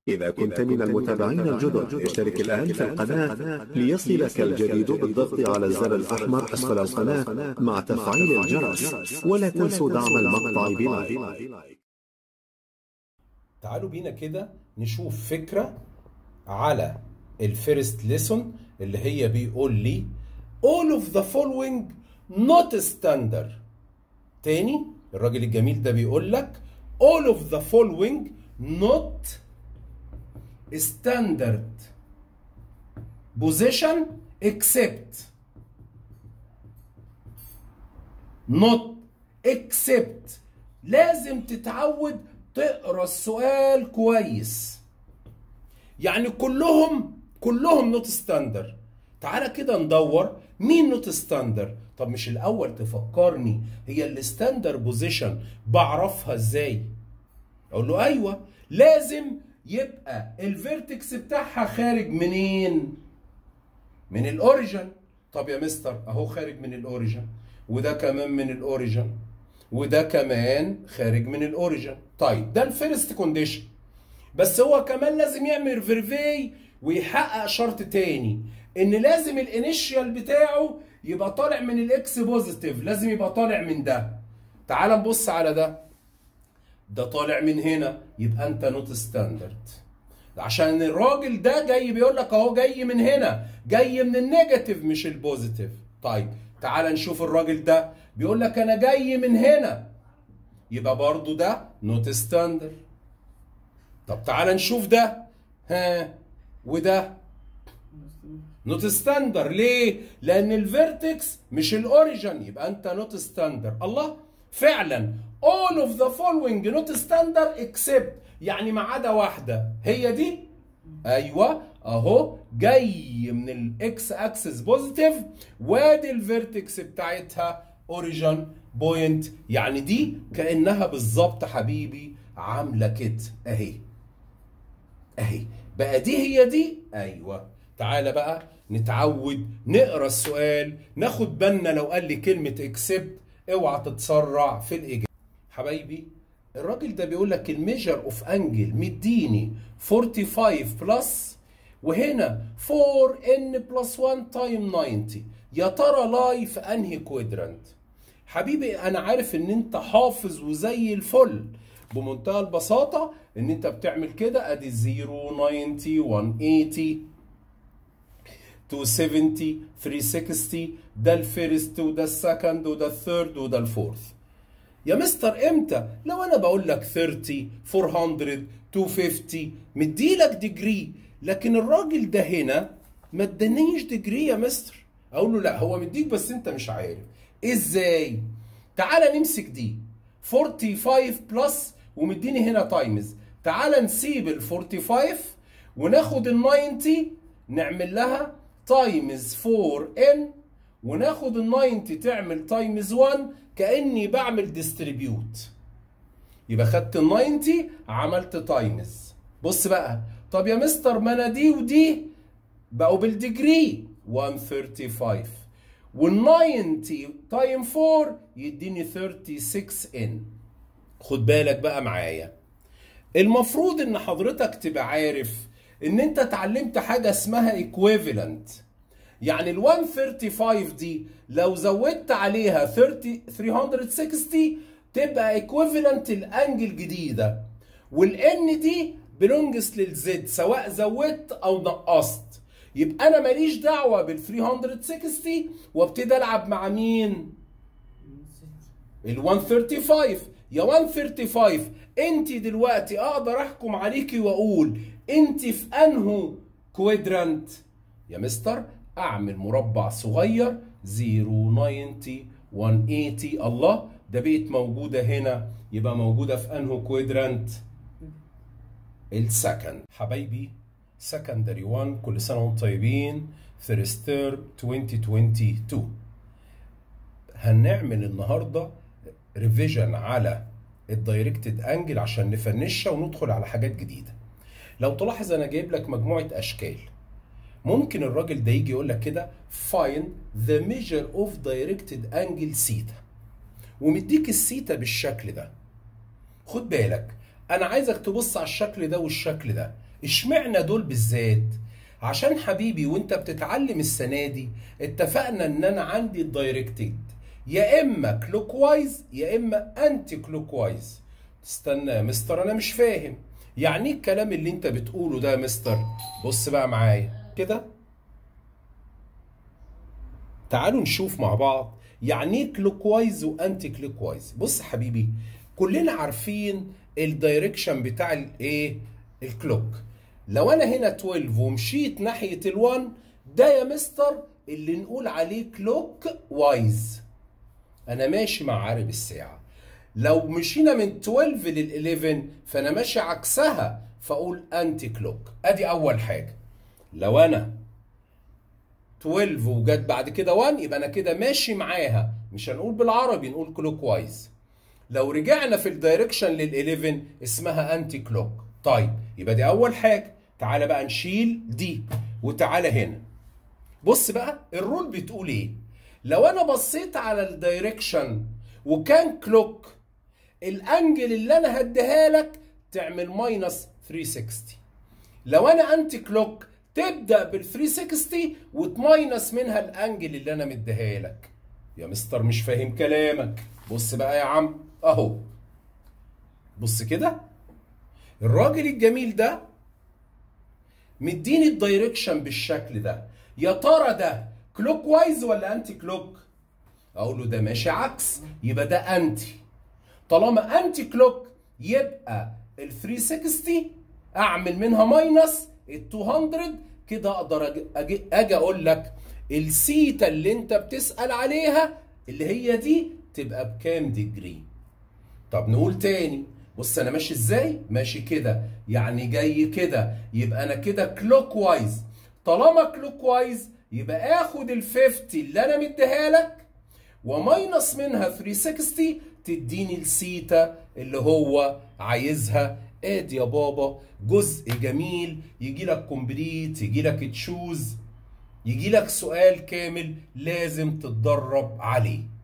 إذا كنت من المتابعين الجدد اشترك الآن في القناة ليصلك الجديد بالضغط على الزر الأحمر أسفل القناة مع تفعيل الجرس ولا تنسوا دعم المقطع بلايك تعالوا بينا كده نشوف فكرة على الفيرست ليسون اللي هي بيقول لي all of the following not standard تاني الراجل الجميل ده بيقول لك all of the following not standard position except not except لازم تتعود تقرا السؤال كويس يعني كلهم كلهم نوت ستاندر تعالى كده ندور مين نوت ستاندر طب مش الاول تفكرني هي الستاندر بوزيشن بعرفها ازاي اقول له ايوه لازم يبقى الفيرتكس بتاعها خارج منين من الاوريجن طب يا مستر اهو خارج من الاوريجن وده كمان من الاوريجن وده كمان خارج من الاوريجن طيب ده الفيرست كونديشن بس هو كمان لازم يعمل فيرفي ويحقق شرط تاني ان لازم الانيشيال بتاعه يبقى طالع من الاكس بوزيتيف لازم يبقى طالع من ده تعال نبص على ده ده طالع من هنا يبقى انت نوت ستاندرد عشان الراجل ده جاي بيقول لك اهو جاي من هنا جاي من النيجاتيف مش البوزيتيف طيب تعال نشوف الراجل ده بيقول لك انا جاي من هنا يبقى برضو ده نوت ستاندرد طب تعال نشوف ده ها وده نوت ستاندر ليه؟ لأن الفيرتكس مش الأوريجن يبقى أنت نوت ستاندر الله فعلا all of the following not standard except يعني ما عدا واحدة هي دي أيوه أهو جاي من الإكس أكسس بوزيتيف وادي الفيرتكس بتاعتها أوريجن بوينت يعني دي كأنها بالظبط حبيبي عاملة كده أهي أهي بقى دي هي دي أيوه تعالى بقى نتعود نقرا السؤال ناخد بالنا لو قال لي كلمه اكسبت اوعى تتسرع في الاجابه حبايبي الراجل ده بيقول لك الميجر اوف انجل مديني 45 بلس وهنا 4 ان بلس 1 تايم 90 يا ترى لاي في انهي كوادرانت حبيبي انا عارف ان انت حافظ وزي الفل بمنتهى البساطه ان انت بتعمل كده ادي 0 90 180 270 360 ده الفيرست وده السكند وده الثيرد وده الفورث يا مستر امتى لو انا بقول لك 30 400 250 مديلك ديجري لكن الراجل ده هنا ما ادانيش ديجري يا مستر اقول له لا هو مديك بس انت مش عارف ازاي تعالى نمسك دي 45 بلس ومديني هنا تايمز تعالى نسيب ال 45 وناخد ال 90 نعمل لها تايمز 4 ان وناخد ال 90 تعمل تايمز 1 كاني بعمل ديستريبيوت يبقى خدت ال 90 عملت تايمز بص بقى طب يا مستر ما انا دي ودي بقوا بالديجري 135 وال 90 تايم 4 يديني 36 ان خد بالك بقى معايا المفروض ان حضرتك تبقى عارف ان انت اتعلمت حاجه اسمها ايكويفالنت يعني ال 135 دي لو زودت عليها 30 360 تبقى ايكويفالنت الانجل جديده والان دي بلونجس للزد سواء زودت او نقصت يبقى انا ماليش دعوه بال 360 وابتدي العب مع مين ال 135 يا 135 انت دلوقتي اقدر احكم عليكي واقول انت في انهو كوادرانت يا مستر اعمل مربع صغير 0 90 180 الله ده بقت موجوده هنا يبقى موجوده في انهو كوادرانت السكند حبايبي سكندري 1 كل سنه وانتم طيبين فيرست تيرم 2022 هنعمل النهارده ريفيجن على الدايركتد انجل عشان نفنشها وندخل على حاجات جديده لو تلاحظ انا جايب لك مجموعه اشكال ممكن الراجل ده يجي يقول لك كده find the measure of directed angle theta ومديك السيتا بالشكل ده خد بالك انا عايزك تبص على الشكل ده والشكل ده اشمعنى دول بالذات عشان حبيبي وانت بتتعلم السنه دي اتفقنا ان انا عندي الدايركتد يا اما كلوك وايز يا اما انتي كلوك وايز استنى يا مستر انا مش فاهم يعني ايه الكلام اللي انت بتقوله ده يا مستر بص بقى معايا كده تعالوا نشوف مع بعض يعني ايه كلوك وايز وانتي كلوك وايز بص حبيبي كلنا عارفين الدايركشن بتاع الايه الكلوك لو انا هنا 12 ومشيت ناحيه ال1 ده يا مستر اللي نقول عليه كلوك وايز انا ماشي مع عقرب الساعه لو مشينا من 12 لل 11 فانا ماشي عكسها فاقول انتي كلوك ادي اول حاجه لو انا 12 وجت بعد كده 1 يبقى انا كده ماشي معاها مش هنقول بالعربي نقول كلوك وايز لو رجعنا في الدايركشن لل 11 اسمها انتي كلوك طيب يبقى دي اول حاجه تعالى بقى نشيل دي وتعالى هنا بص بقى الرول بتقول ايه لو انا بصيت على الدايركشن وكان كلوك الانجل اللي انا هديها لك تعمل ماينس 360 لو انا انتي كلوك تبدا بال 360 وتماينس منها الانجل اللي انا مديها لك يا مستر مش فاهم كلامك بص بقى يا عم اهو بص كده الراجل الجميل ده مديني الدايركشن بالشكل ده يا ترى ده كلوك وايز ولا انتي كلوك اقول له ده ماشي عكس يبقى ده انتي طالما انتي كلوك يبقى ال 360 اعمل منها ماينس ال 200 كده اقدر اجي, أجي اقول لك السيتا اللي انت بتسال عليها اللي هي دي تبقى بكام ديجري طب نقول تاني بص انا ماشي ازاي ماشي كده يعني جاي كده يبقى انا كده كلوك وايز طالما كلوك وايز يبقى اخد ال 50 اللي انا مديها لك وماينس منها 360 تديني السيتا اللي هو عايزها ادي يا بابا جزء جميل يجي لك كومبليت يجي لك تشوز يجي لك سؤال كامل لازم تتدرب عليه